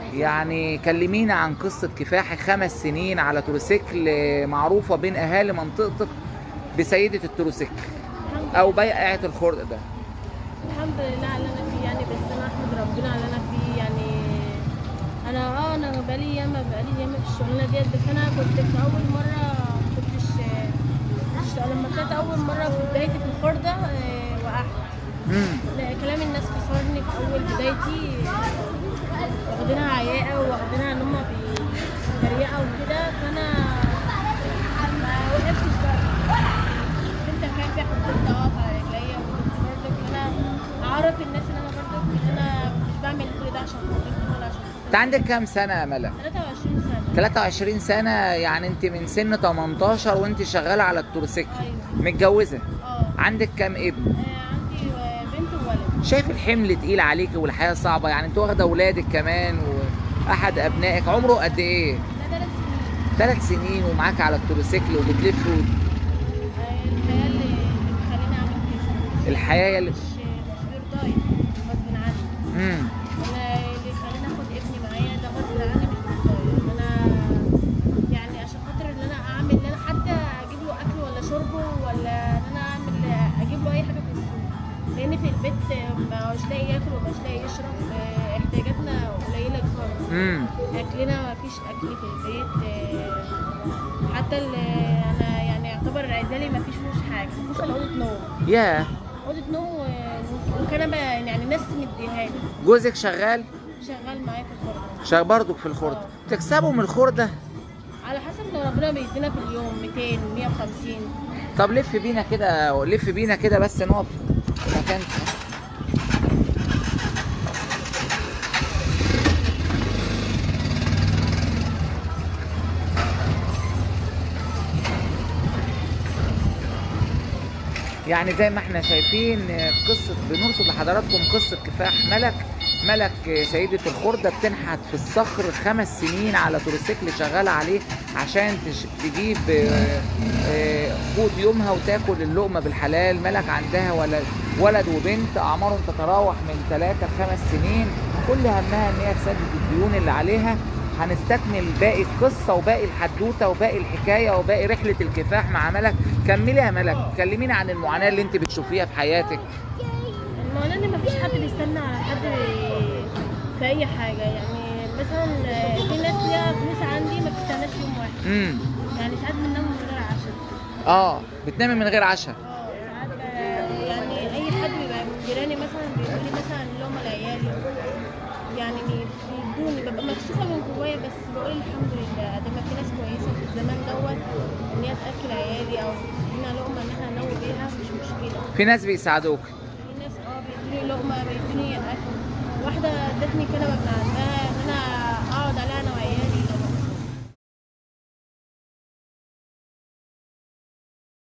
يعني كلمينا عن قصة كفاحي خمس سنين على تروسيكل معروفة بين أهالي منطقتك بسيدة التروسيكل الحمد أو بيقعة الخرد ده الحمد لله على اللي انا فيه يعني بس انا احمد ربنا على اللي انا فيه يعني انا اه انا بقالي ياما بقالي ياما في الشغلانه ديت بس انا كنت في اول مره ما كنتش كنتش- لما طلعت اول مره في بدايتي في الخردة آه، وقعت مم. لا، كلام الناس كسرني في اول بدايتي آه، واخدينها عياقه واخدينها ان هم بيتريقوا وكده فانا ما وقفتش بقى كنت كان في حطيت اقف على رجليا وكنت برضك ان انا اعرف الناس ان انا برضك ان انا مش بعمل كل ده عشان خاطركم ولا عشان أنت عندك كام سنة يا ملا؟ 23 سنه 23 سنة يعني أنت من سن 18 وأنت شغالة على التروسيكل ايوه متجوزة اه عندك كام ابن؟ آه، عندي آه، بنت وولد شايف الحمل تقيل عليكي والحياة صعبة يعني أنت واخدة أولادك كمان وأحد أبنائك عمره قد إيه؟ ده ثلاث سنين ثلاث سنين ومعاك على التروسيكل وبتلف و- آه، الحياه اللي بتخليني اعمل كده الحياة اللي مش مش بيرضاي غصب عني مم. انا اللي خلاني اخد ابني معايا ده غصب عني مش بيرضاي ان انا يعني عشان خاطر ان انا اعمل ان انا حتى اجيب له اكل ولا شربه ولا ان انا اعمل اجيب له اي حاجه في السوق لان في البيت ما مش لاقي ياكل ومش لاقي يشرب آه، احتياجاتنا قليله خالص مم. اكلنا ما فيش اكل في البيت آه، حتى ال- انا يعني يعتبر عزالي ما فيش فيهوش حاجه ما فيهوش الا اوضه نوم ياه اوضه نوم و- وكنبه يعني ناس مديها لي جوزك شغال شغال معايا في الخرم شغال برضك في الخردة تكسبوا من الخردة على حسب لو ربنا بيدينا في اليوم 200 150 طب لف بينا كده لف بينا كده بس نقف في مكان يعني زي ما احنا شايفين قصة بنرصد لحضراتكم قصة كفاح ملك ملك سيدة الخردة بتنحت في الصخر خمس سنين على تروسيكل شغالة عليه عشان تش- تجيب آه، آه، قوت يومها وتاكل اللقمة بالحلال ملك عندها ولد ولد وبنت أعمارهم تتراوح من ثلاثة لخمس سنين كل همها إن هي تسدد الديون اللي عليها هنستكمل باقي القصة وباقي الحدوتة وباقي الحكاية وباقي رحلة الكفاح مع ملك كملي يا ملك كلمينا عن المعاناة اللي انت بتشوفيها في حياتك المعنى ان مفيش حد بيستنى على حد في اي حاجه يعني مثلا في ناس ليها فلوس عندي ما بتستناش يوم واحد امم يعني ساعات بننام من غير عشاء اه بتنامي من غير عشاء اه ساعات ب- يعني اي حد بيبقى من جيراني مثلا بيقول لي مثلا لهم لعيالي يعني بيدوني ببقى مكسوفه من جوايا بس بقول الحمد لله ده ما في ناس كويسه في الزمان دوت ان هي تاكل عيالي او تدينا لقمه ان احنا ننوي بيها مش مشكله في ناس بيساعدوك في ناس اه بيدوني لقمه بيدوني اكل واحده ادتني كنبه من عندها ان انا اقعد